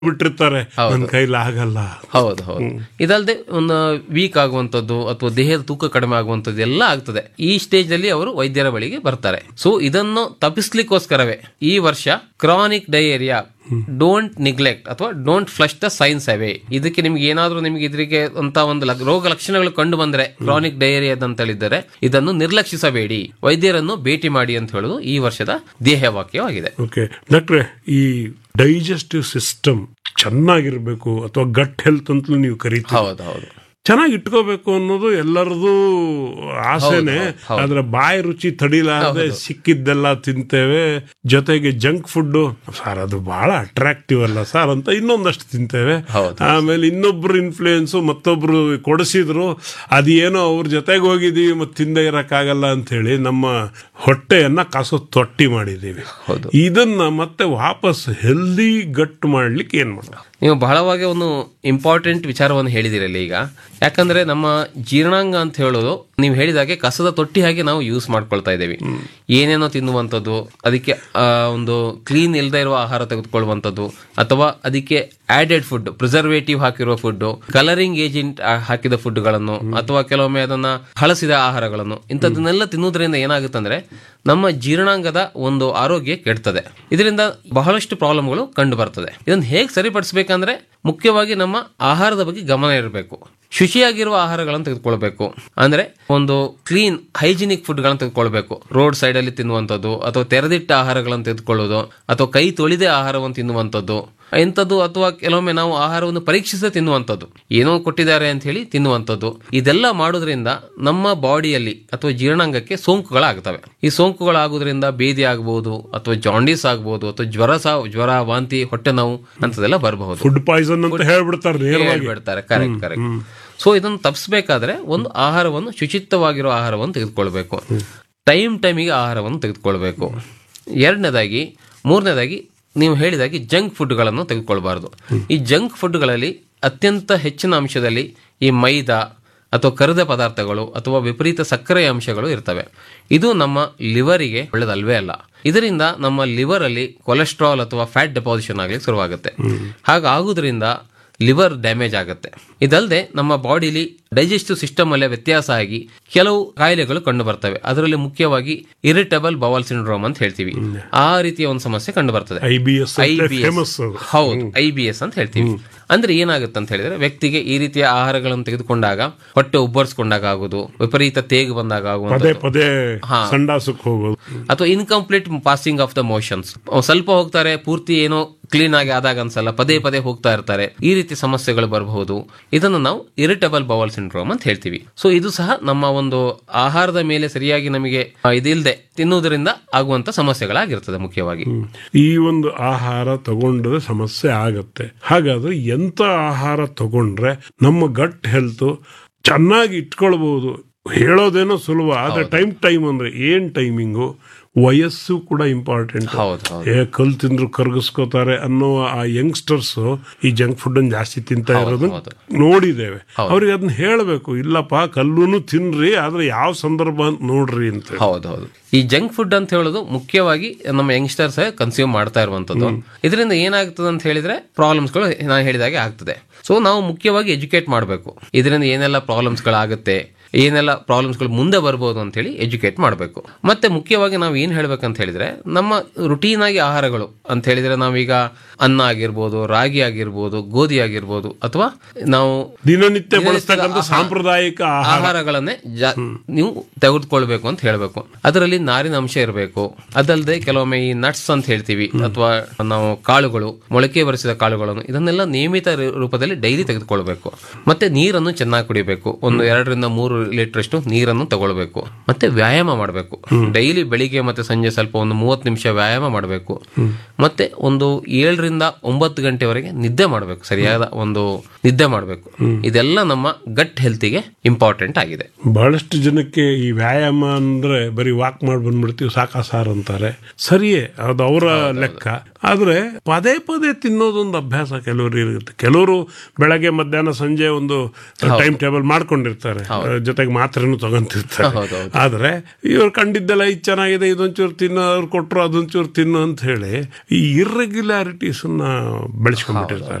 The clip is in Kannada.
ಬಿಟ್ಟಿರ್ತಾರೆ ನನ್ನ ಕೈಲಿ ಆಗಲ್ಲ ಹೌದು ಹೌದು ಇದಲ್ಲದೆ ಒಂದು ವೀಕ್ ಆಗುವಂತದ್ದು ಅಥವಾ ದೇಹದ ತೂಕ ಕಡಿಮೆ ಆಗುವಂತದ್ದು ಎಲ್ಲ ಆಗ್ತದೆ ಈ ಸ್ಟೇಜ್ ಅಲ್ಲಿ ಅವರು ವೈದ್ಯರ ಬಳಿಗೆ ಬರ್ತಾರೆ ಸೊ ಇದನ್ನು ತಪ್ಪಿಸ್ಲಿಕ್ಕೋಸ್ಕರವೇ ಈ ವರ್ಷ ಕ್ರಾನಿಕ್ ಡಯೇರಿಯಾ ಡೋಂಟ್ ನಿಗ್ಲೆಕ್ಟ್ ಅಥವಾ don't flush the signs away ಇದಕ್ಕೆ ನಿಮ್ಗೆ ಏನಾದ್ರೂ ನಿಮ್ಗೆ ಇದರಿಗೆ ಅಂತ ಒಂದು ಲಗ್- ರೋಗ ಲಕ್ಷಣಗಳು ಕಂಡು ಬಂದ್ರೆ ಕ್ರಾನಿಕ್ ಡಯೇರಿಯಾ ಅಂತ ಹೇಳಿದರೆ ಇದನ್ನು ನಿರ್ಲಕ್ಷಿಸಬೇಡಿ ವೈದ್ಯರನ್ನು ಭೇಟಿ ಮಾಡಿ ಅಂತ ಹೇಳುವುದು ಈ ವರ್ಷದ ಧ್ಯೇಯವಾಕ್ಯವಾಗಿದೆ ಓಕೆ ಡಾಕ್ಟ್ರೆ ಈ ಡೈಜೆಸ್ಟಿವ್ ಸಿಸ್ಟಮ್ ಚೆನ್ನಾಗಿರ್ಬೇಕು ಅಥವಾ ಗಟ್ ಹೆಲ್ತ್ ಅಂತಲೂ ನೀವು ಕರೀತೀವಿ ಹೌದು ಹೌದು ಚೆನ್ನಾಗಿ ಇಟ್ಕೋಬೇಕು ಅನ್ನೋದು ಎಲ್ಲರದು ಆಸೆನೆ ಆದ್ರೆ ಬಾಯಿ ರುಚಿ ತಡಿಲಾರದೆ ಸಿಕ್ಕಿದ್ದೆಲ್ಲ ತಿಂತೇವೆ ಜೊತೆಗೆ ಜಂಕ್ ಫುಡ್ ಸರ್ ಅದು ಬಹಳ ಅಟ್ರಾಕ್ಟಿವ್ ಅಲ್ಲ ಸರ್ ಅಂತ ಇನ್ನೊಂದಷ್ಟು ತಿಂತೇವೆ ಹೌದು. ಆಮೇಲೆ ಇನ್ನೊಬ್ರು ಇನ್ಫ್ಲೂಯೆನ್ಸ್ ಮತ್ತೊಬ್ರು ಕೊಡಿಸಿದ್ರು ಅದೇನೋ ಅವ್ರ ಜೊತೆಗೆ ಹೋಗಿದೀವಿ ಮತ್ತೆ ತಿಂದೇ ಇರಕ್ಕಾಗಲ್ಲ ಅಂತ ಹೇಳಿ ನಮ್ಮ ಹೊಟ್ಟೆಯನ್ನ ಕಾಸು ತೊಟ್ಟಿ ಮಾಡಿದೀವಿ ಹೌದು. ಇದನ್ನ ಮತ್ತೆ ವಾಪಸ್ ಹೆಲ್ದಿ ಗಟ್ ಮಾಡ್ಲಿಕ್ಕೆ ಏನ್ ಮಾಡೋದು ನೀವು ಬಹಳವಾಗಿ ಒಂದು ಇಂಪಾರ್ಟೆಂಟ್ ವಿಚಾರವನ್ನು ಹೇಳಿದಿರಲ್ಲ ಈಗ ಯಾಕಂದ್ರೆ ನಮ್ಮ ಜೀರ್ಣಾಂಗ ಅಂತ ಹೇಳೋದು ನೀವು ಹೇಳಿದಾಗೆ ಕಸದ ತೊಟ್ಟಿ ಹಾಗೆ ನಾವು ಯೂಸ್ ಮಾಡ್ಕೊಳ್ತಾ ಇದ್ದೇವೆ ಏನೇನೋ ತಿನ್ನುವಂಥದ್ದು ಅದಕ್ಕೆ ಆ, ಒಂದು ಕ್ಲೀನ್ ಇಲ್ಲದೆ ಇರುವ ಆಹಾರ ತೆಗೆದುಕೊಳ್ಳುವಂಥದ್ದು ಅಥವಾ ಅದಕ್ಕೆ ಆಡೆಡ್ ಫುಡ್ ಪ್ರಿಸರ್ವೇಟಿವ್ ಹಾಕಿರುವ ಫುಡ್ ಕಲರಿಂಗ್ ಏಜೆಂಟ್ ಹಾಕಿದ ಫುಡ್ಗಳನ್ನು ಅಥವಾ ಕೆಲವೊಮ್ಮೆ ಅದನ್ನ ಹಳಸಿದ ಆಹಾರಗಳನ್ನು ಇಂಥದ್ದನ್ನೆಲ್ಲ ತಿನ್ನುವುದರಿಂದ ಏನಾಗುತ್ತಂದ್ರೆ ನಮ್ಮ ಜೀರ್ಣಾಂಗದ ಒಂದು ಆರೋಗ್ಯ ಕೆಡ್ತದೆ ಇದರಿಂದ ಬಹಳಷ್ಟು ಪ್ರಾಬ್ಲಮ್ಗಳು ಕಂಡು ಬರ್ತದೆ ಇದನ್ನು ಹೇಗೆ ಸರಿಪಡಿಸಬೇಕಂದ್ರೆ ಮುಖ್ಯವಾಗಿ ನಮ್ಮ ಆಹಾರದ ಬಗ್ಗೆ ಗಮನ ಇರಬೇಕು ಶುಚಿಯಾಗಿರುವ ಆಹಾರಗಳನ್ನು ತೆಗೆದುಕೊಳ್ಬೇಕು ಅಂದ್ರೆ ಒಂದು ಕ್ಲೀನ್ ಹೈಜಿನಿಕ್ ಫುಡ್ಗಳನ್ನು ತೆಗೆದುಕೊಳ್ಬೇಕು ರೋಡ್ ಸೈಡ್ ಅಲ್ಲಿ ತಿನ್ನುವಂಥದ್ದು ಅಥವಾ ತೆರೆದಿಟ್ಟ ಆಹಾರಗಳನ್ನು ತೆಗೆದುಕೊಳ್ಳೋದು ಅಥವಾ ಕೈ ತೊಳೆದೇ ಆಹಾರವನ್ನು ತಿನ್ನುವಂಥದ್ದು ಇಂಥದ್ದು ಅಥವಾ ಕೆಲವೊಮ್ಮೆ ನಾವು ಆಹಾರವನ್ನು ಪರೀಕ್ಷಿಸದೆ ತಿನ್ನುವಂಥದ್ದು ಏನೋ ಕೊಟ್ಟಿದ್ದಾರೆ ಅಂತ ಹೇಳಿ ತಿನ್ನುವಂಥದ್ದು ಇದೆಲ್ಲ ಮಾಡೋದ್ರಿಂದ ನಮ್ಮ ಬಾಡಿಯಲ್ಲಿ ಅಥವಾ ಜೀರ್ಣಾಂಗಕ್ಕೆ ಸೋಂಕುಗಳಾಗ್ತವೆ ಈ ಸೋಂಕುಗಳಾಗೋದ್ರಿಂದ ಬೇದಿ ಆಗಬಹುದು ಅಥವಾ ಜಾಂಡೀಸ್ ಆಗಬಹುದು ಅಥವಾ ಜ್ವರ ಸಹ ಜ್ವರ ವಾಂತಿ ಹೊಟ್ಟೆ ನೋವು ಅಂತದೆಲ್ಲ ಬರಬಹುದು ಫುಡ್ ಪಾಯ್ಸನ್ ಅಂತ ಹೇಳ್ಬಿಡ್ತಾರೆ ನೇರವಾಗಿ ಹೇಳ್ಬಿಡ್ತಾರೆ ಕರೆಕ್ಟ್ ಕರೆಕ್ಟ್ ಸೊ ಇದನ್ನು ತಪ್ಪಿಸಬೇಕಾದ್ರೆ ಒಂದು ಆಹಾರವನ್ನು ಶುಚಿತ್ವವಾಗಿರೋ ಆಹಾರವನ್ನು ತೆಗೆದುಕೊಳ್ಬೇಕು ಟೈಮ್ ಟೈಮಿಗೆ ಆಹಾರವನ್ನು ತೆಗೆದುಕೊಳ್ಬೇಕು ಎರಡನೇದಾಗಿ ಮೂರನೇದಾಗಿ ನೀವು ಹೇಳಿದಾಗೆ ಜಂಕ್ ಫುಡ್ಗಳನ್ನು ತೆಗೆದುಕೊಳ್ಬಾರ್ದು ಈ ಜಂಕ್ ಫುಡ್ಗಳಲ್ಲಿ ಅತ್ಯಂತ ಹೆಚ್ಚಿನ ಅಂಶದಲ್ಲಿ ಈ ಮೈದಾ ಅಥವಾ ಕರಿದ ಪದಾರ್ಥಗಳು ಅಥವಾ ವಿಪರೀತ ಸಕ್ಕರೆಯ ಅಂಶಗಳು ಇರ್ತವೆ ಇದು ನಮ್ಮ ಲಿವರಿಗೆ ಒಳ್ಳೆದಲ್ವೇ ಅಲ್ಲ ಇದರಿಂದ ನಮ್ಮ ಲಿವರ್ ಅಲ್ಲಿ ಕೊಲೆಸ್ಟ್ರಾಲ್ ಅಥವಾ ಫ್ಯಾಟ್ ಡೆಪಾಸಿಷನ್ ಆಗಲಿಕ್ಕೆ ಶುರುವಾಗುತ್ತೆ ಹಾಗಾಗುವುದರಿಂದ ಲಿವರ್ ಡ್ಯಾಮೇಜ್ ಆಗುತ್ತೆ ಇದಲ್ಲದೆ ನಮ್ಮ ಬಾಡಿಲಿ ಡೈಜೆಸ್ಟಿವ್ ಸಿಸ್ಟಮ್ ಅಲ್ಲೇ ವ್ಯತ್ಯಾಸ ಆಗಿ ಕೆಲವು ಕಾಯಿಲೆಗಳು ಕಂಡು ಬರ್ತವೆ ಅದರಲ್ಲಿ ಮುಖ್ಯವಾಗಿ ಇರಿಟಬಲ್ ಬವಲ್ ಸಿಂಡ್ರೋಮ್ ಅಂತ ಹೇಳ್ತೀವಿ ಆ ರೀತಿಯ ಒಂದು ಸಮಸ್ಯೆ ಕಂಡು ಬರ್ತದೆ I B S IBS. Famous ಅದು ಹೌದು ಐ ಬಿ ಎಸ್ ಅಂತ ಹೇಳ್ತೀವಿ ಅಂದ್ರೆ ಏನಾಗುತ್ತೆ ಅಂತ ಹೇಳಿದ್ರೆ ವ್ಯಕ್ತಿಗೆ ಈ ರೀತಿಯ ಆಹಾರಗಳನ್ನು ತೆಗೆದುಕೊಂಡಾಗ ಹೊಟ್ಟೆ ಉಬ್ಬರಿಸ್ಕೊಂಡಾಗ ಆಗುದು ವಿಪರೀತ ತೇಗು ಬಂದಾಗ ಪದೇ ಆಗುವಂಥದ್ದು ಪದೇ ಸಂಡಾಸಕ್ಕೆ ಹೋಗೋದು ಅಥವಾ incomplete passing of the motions ಸ್ವಲ್ಪ ಹೋಗ್ತಾರೆ ಪೂರ್ತಿ ಏನೋ ಕ್ಲೀನ್ ಆಗಿ ಆದಾಗ ಅನ್ಸಲ್ಲ ಪದೇ ಪದೇ ಹೋಗ್ತಾ ಇರ್ತಾರೆ ಈ ರೀತಿ ಸಮಸ್ಯೆಗಳು ಬರಬಹುದು ಇದನ್ನು ನಾವು ಇರಿಟಬಲ್ ಬವಲ್ ಸಿಂಡ್ರೋಮ್ ಅಂತ ಹೇಳ್ತೀವಿ ಸೊ ಇದು ಸಹ ನಮ್ಮ ಒಂದು ಆಹಾರದ ಮೇಲೆ ಸರಿಯಾಗಿ ನಮಗೆ ಆ, ಇದಿಲ್ದೆ ತಿನ್ನುವುದರಿಂದ ಆಗುವಂತ ಸಮಸ್ಯೆಗಳಾಗಿರ್ತದೆ ಮುಖ್ಯವಾಗಿ ಈ ಒಂದು ಆಹಾರ ತಗೊಂಡ್ರೆ ಸಮಸ್ಯೆ ಆಗತ್ತೆ ಹಾಗಾದ್ರೆ ಎಂತ ಆಹಾರ ತಗೊಂಡ್ರೆ ನಮ್ಮ ಗಟ್ ಹೆಲ್ತ್ ಚೆನ್ನಾಗಿ ಇಟ್ಕೊಳ್ಬಹುದು ಹೇಳೋದೇನೋ ಸುಲಭ ಆದ್ರೆ ಟೈಮ್ ಟೈಮ್ ಅಂದ್ರೆ ಏನ್ ಟೈಮಿಂಗು ವಯಸ್ಸು ಕೂಡ ಇಂಪಾರ್ಟೆಂಟ್ ಹೌದು ಹೌದು ಏ ಕಲ್ ತಿಂದ್ರು ಕರ್ಗಿಸ್ಕೋತಾರೆ ಅನ್ನೋ ಆ ಯಂಗ್ಸ್ಟರ್ಸ್ ಈ ಜಂಕ್ ಫುಡ್ ಅನ್ನು ಜಾಸ್ತಿ ತಿಂತಾ ಇರೋದನ್ನ ಹೌದು. ನೋಡಿದ್ದೇವೆ ಅವ್ರಿಗೆ ಅದನ್ನ ಹೇಳಬೇಕು ಇಲ್ಲಪ್ಪ ಕಲ್ಲುನು ತಿನ್ರಿ ಆದ್ರೆ ಯಾವ ಸಂದರ್ಭ ಅಂತ ನೋಡ್ರಿ ಅಂತ ಹೌದು ಹೌದು ಈ ಜಂಕ್ ಫುಡ್ ಅಂತ ಹೇಳೋದು ಮುಖ್ಯವಾಗಿ ನಮ್ಮ ಯಂಗ್ಸ್ಟರ್ಸ್ ಕನ್ಸ್ಯೂಮ್ ಮಾಡ್ತಾ ಇರುವಂತದ್ದು ಇದರಿಂದ ಏನಾಗ್ತದೆ ಅಂತ ಹೇಳಿದ್ರೆ ಪ್ರಾಬ್ಲಮ್ಸ್ಗಳು ನಾನು ಹೇಳಿದಾಗೆ ಆಗ್ತದೆ ಸೊ ನಾವು ಮುಖ್ಯವಾಗಿ ಎಜುಕೇಟ್ ಮಾಡಬೇಕು ಇದರಿಂದ ಏನೆಲ್ಲ ಪ್ರಾಬ್ಲಮ್ಸ್ಗಳಾಗುತ್ತೆ ಏನೆಲ್ಲ ಪ್ರಾಬ್ಲಮ್ಸ್ಗಳು ಮುಂದೆ ಬರ್ಬೋದು ಅಂತ ಹೇಳಿ ಎಜುಕೇಟ್ ಮಾಡಬೇಕು ಮತ್ತೆ ಮುಖ್ಯವಾಗಿ ನಾವು ಏನ್ ಹೇಳ್ಬೇಕಂತ ಹೇಳಿದ್ರೆ ನಮ್ಮ ರುಟೀನ್ ಆಗಿ ಆಹಾರಗಳು ಅಂತ ಹೇಳಿದ್ರೆ ನಾವೀಗ ಅನ್ನ ಆಗಿರ್ಬೋದು ರಾಗಿ ಆಗಿರ್ಬೋದು ಗೋಧಿ ಆಗಿರ್ಬೋದು ಅಥವಾ ನಾವು ದಿನನಿತ್ಯ ಬಳಸ್ತಕ್ಕಂಥ ಸಾಂಪ್ರದಾಯಿಕ ಆಹಾರ ಆಹಾರಗಳನ್ನೇ ಜಾ- ನೀವು ತೆಗೆದುಕೊಳ್ಬೇಕು ಅಂತ ಹೇಳ್ಬೇಕು ಅದರಲ್ಲಿ ನಾರಿನ ಅಂಶ ಇರಬೇಕು ಅದಲ್ಲದೆ ಕೆಲವೊಮ್ಮೆ ಈ ನಟ್ಸ್ ಅಂತ ಹೇಳ್ತೀವಿ ಅಥವಾ ನಾವು ಕಾಳುಗಳು ಮೊಳಕೆ ಬರಿಸಿದ ಕಾಳುಗಳನ್ನು ಇದನ್ನೆಲ್ಲ ನಿಯಮಿತ ರೂ- ರೂಪದಲ್ಲಿ ಡೈಲಿ ತೆಗೆದುಕೊಳ್ಬೇಕು ಮತ್ತೆ ನೀರನ್ನು ಚೆನ್ನಾಗಿ ಕುಡಿಬೇಕು ಒಂದು ಎರಡರಿಂದ ಮೂರು ಲೀಟರ್ ಅಷ್ಟು ನೀರನ್ನು ತಗೊಳ್ಬೇಕು ಮತ್ತೆ ವ್ಯಾಯಾಮ ಮಾಡಬೇಕು ಡೈಲಿ ಬೆಳಿಗ್ಗೆ ಮತ್ತೆ ಸಂಜೆ ಸ್ವಲ್ಪ ಒಂದು ಮೂವತ್ತು ನಿಮಿಷ ವ್ಯಾಯಾಮ ಮಾಡಬೇಕು ಮತ್ತೆ ಒಂದು ಏಳರಿಂದ ಒಂಬತ್ತು ಗಂಟೆವರೆಗೆ ನಿದ್ದೆ ಮಾಡಬೇಕು ಸರಿಯಾದ ಒಂದು ನಿದ್ದೆ ಮಾಡಬೇಕು ಇದೆಲ್ಲ ನಮ್ಮ ಗಟ್ ಹೆಲ್ತಿಗೆ ಇಂಪಾರ್ಟೆಂಟ್ ಆಗಿದೆ ಬಹಳಷ್ಟು ಜನಕ್ಕೆ ಈ ವ್ಯಾಯಾಮ ಅಂದ್ರೆ ಬರೀ ವಾಕ್ ಮಾಡಿ ಬಂದ್ಬಿಡ್ತೀವಿ ಸಾಕಾ ಸಾರ್ ಅಂತಾರೆ ಸರಿಯೇ ಅದು ಅವರ ಲೆಕ್ಕ ಆದ್ರೆ ಪದೇ ಪದೇ ತಿನ್ನೋದೊಂದು ಅಭ್ಯಾಸ ಕೆಲವರು ಇರುತ್ತೆ ಕೆಲವರು ಬೆಳಗ್ಗೆ ಮಧ್ಯಾಹ್ನ ಸಂಜೆ ಒಂದು ಟೈಮ್ ಟೇಬಲ್ ಮಾಡ್ಕೊಂಡಿರ್ತಾರೆ ಜೊತೆಗೆ ಮಾತ್ರೆನೂ ತಗೊಂತಿರ್ತಾರೆ ಹೌದೌದು. ಆದ್ರೆ ಇವ್ರು ಕಂಡಿದ್ದೆಲ್ಲ ಇದು ಚೆನ್ನಾಗಿದೆ ಇದೊಂಚೂರು ತಿನ್ನು ಅವ್ರು ಕೊಟ್ಟರು ಅದೊಂಚೂರು ತಿನ್ನು ಅಂತ ಹೇಳಿ ಈ ಇರ್ರೆಗ್ಯುಲಾರಿಟೀಸ್ ಬೆಳೆಸ್ಕೊಂಡ್ಬಿಟ್ಟಿರ್ತಾರೆ